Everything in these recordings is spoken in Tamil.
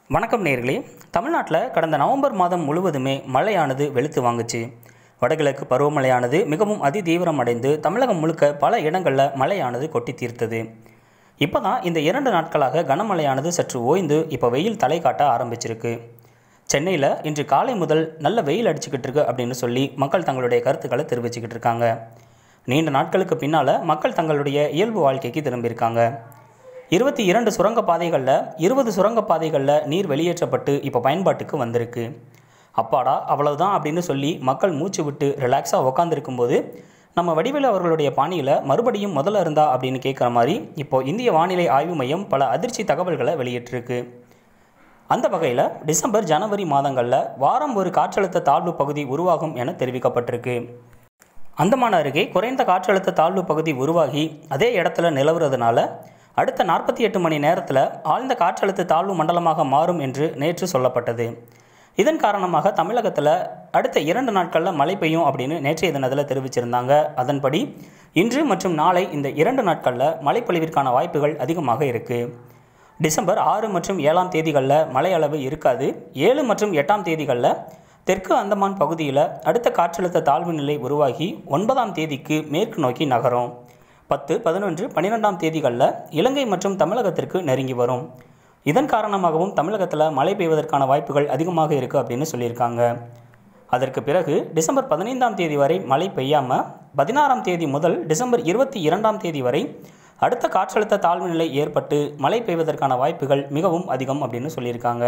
வணக்கம் நேர்களே தமிழ்நாட்டில் கடந்த நவம்பர் மாதம் முழுவதுமே மழையானது வெளுத்து வாங்குச்சு வடகிழக்கு பருவமழையானது மிகவும் அதிதீவிரம் அடைந்து தமிழகம் முழுக்க பல இடங்களில் மழையானது கொட்டி தீர்த்தது இப்போ தான் இந்த இரண்டு நாட்களாக கனமழையானது சற்று ஓய்ந்து இப்போ வெயில் தலை காட்ட ஆரம்பிச்சிருக்கு சென்னையில் இன்று காலை முதல் நல்ல வெயில் அடிச்சுக்கிட்டு இருக்கு அப்படின்னு சொல்லி மக்கள் தங்களுடைய கருத்துக்களை தெரிவிச்சுக்கிட்டு இருக்காங்க நீண்ட நாட்களுக்கு பின்னால் மக்கள் தங்களுடைய இயல்பு வாழ்க்கைக்கு திரும்பியிருக்காங்க இருபத்தி இரண்டு சுரங்க பாதைகளில் இருபது சுரங்க பாதைகளில் நீர் வெளியேற்றப்பட்டு இப்போ பயன்பாட்டுக்கு வந்திருக்கு அப்பாடா அவ்வளவுதான் அப்படின்னு சொல்லி மக்கள் மூச்சு விட்டு ரிலாக்ஸாக உக்காந்துருக்கும்போது நம்ம வடிவேலு அவர்களுடைய பாணியில் மறுபடியும் முதல்ல இருந்தா அப்படின்னு கேட்குற மாதிரி இப்போ இந்திய வானிலை ஆய்வு மையம் பல அதிர்ச்சி தகவல்களை வெளியிட்டிருக்கு அந்த வகையில் டிசம்பர் ஜனவரி மாதங்களில் வாரம் ஒரு காற்றழுத்த தாழ்வு பகுதி உருவாகும் என தெரிவிக்கப்பட்டிருக்கு அந்தமான் அருகே குறைந்த காற்றழுத்த தாழ்வு பகுதி உருவாகி அதே இடத்துல நிலவுறதுனால அடுத்த நாற்பத்தி எட்டு மணி நேரத்தில் ஆழ்ந்த காற்றழுத்த தாழ்வு மண்டலமாக மாறும் என்று நேற்று சொல்லப்பட்டது இதன் காரணமாக தமிழகத்தில் அடுத்த இரண்டு நாட்களில் மழை பெய்யும் அப்படின்னு நேற்றைய தினத்தில் தெரிவிச்சிருந்தாங்க அதன்படி இன்று மற்றும் நாளை இந்த இரண்டு நாட்களில் மழைப்பொழிவிற்கான வாய்ப்புகள் அதிகமாக இருக்குது டிசம்பர் ஆறு மற்றும் ஏழாம் தேதிகளில் மழை அளவு இருக்காது ஏழு மற்றும் எட்டாம் தேதிகளில் தெற்கு அந்தமான் பகுதியில் அடுத்த காற்றழுத்த தாழ்வு நிலை உருவாகி ஒன்பதாம் தேதிக்கு மேற்கு நோக்கி நகரும் பத்து பதினொன்று பன்னிரெண்டாம் தேதிகளில் இலங்கை மற்றும் தமிழகத்திற்கு நெருங்கி வரும் இதன் காரணமாகவும் தமிழகத்தில் மழை பெய்வதற்கான வாய்ப்புகள் அதிகமாக இருக்குது அப்படின்னு சொல்லியிருக்காங்க அதற்கு பிறகு டிசம்பர் பதினைந்தாம் தேதி வரை மழை பெய்யாமல் பதினாறாம் தேதி முதல் டிசம்பர் இருபத்தி இரண்டாம் தேதி வரை அடுத்த காற்றழுத்த தாழ்வு நிலை ஏற்பட்டு மழை பெய்வதற்கான வாய்ப்புகள் மிகவும் அதிகம் அப்படின்னு சொல்லியிருக்காங்க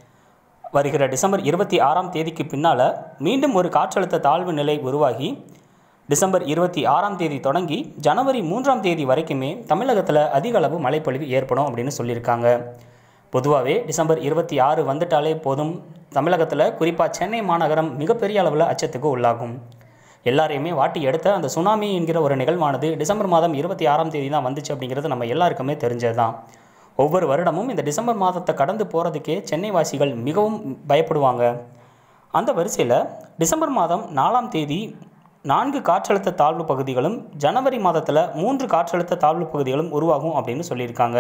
வருகிற டிசம்பர் இருபத்தி ஆறாம் தேதிக்கு பின்னால் மீண்டும் ஒரு காற்றழுத்த தாழ்வு நிலை உருவாகி டிசம்பர் இருபத்தி ஆறாம் தேதி தொடங்கி ஜனவரி மூன்றாம் தேதி வரைக்குமே தமிழகத்தில் அதிக அளவு மழைப்பொழிவு ஏற்படும் அப்படின்னு சொல்லியிருக்காங்க பொதுவாகவே டிசம்பர் இருபத்தி ஆறு வந்துட்டாலே போதும் தமிழகத்தில் குறிப்பாக சென்னை மாநகரம் மிகப்பெரிய அளவில் அச்சத்துக்கு உள்ளாகும் எல்லாரையுமே வாட்டி எடுத்த அந்த சுனாமி என்கிற ஒரு நிகழ்வானது டிசம்பர் மாதம் இருபத்தி ஆறாம் தேதி தான் வந்துச்சு அப்படிங்கிறது நம்ம எல்லாருக்குமே தெரிஞ்சது தான் ஒவ்வொரு வருடமும் இந்த டிசம்பர் மாதத்தை கடந்து போகிறதுக்கே சென்னை வாசிகள் மிகவும் பயப்படுவாங்க அந்த வரிசையில் டிசம்பர் மாதம் நாலாம் தேதி நான்கு காற்றழுத்த தாழ்வு பகுதிகளும் ஜனவரி மாதத்தில் மூன்று காற்றழுத்த தாழ்வு பகுதிகளும் உருவாகும் அப்படின்னு சொல்லியிருக்காங்க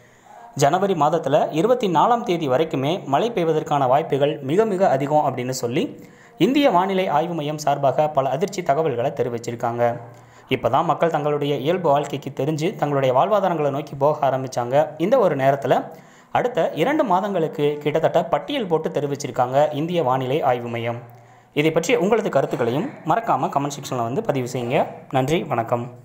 ஜனவரி மாதத்தில் இருபத்தி நாலாம் தேதி வரைக்குமே மழை பெய்வதற்கான வாய்ப்புகள் மிக மிக அதிகம் அப்படின்னு சொல்லி இந்திய வானிலை ஆய்வு மையம் சார்பாக பல அதிர்ச்சி தகவல்களை தெரிவிச்சிருக்காங்க இப்போ தான் மக்கள் தங்களுடைய இயல்பு வாழ்க்கைக்கு தெரிஞ்சு தங்களுடைய வாழ்வாதாரங்களை நோக்கி போக ஆரம்பித்தாங்க இந்த ஒரு நேரத்தில் அடுத்த இரண்டு மாதங்களுக்கு கிட்டத்தட்ட பட்டியல் போட்டு தெரிவிச்சிருக்காங்க இந்திய வானிலை ஆய்வு மையம் இதை பற்றி உங்களது கருத்துக்களையும் மறக்காமல் கமெண்ட் செக்ஷனில் வந்து பதிவு செய்யுங்க நன்றி வணக்கம்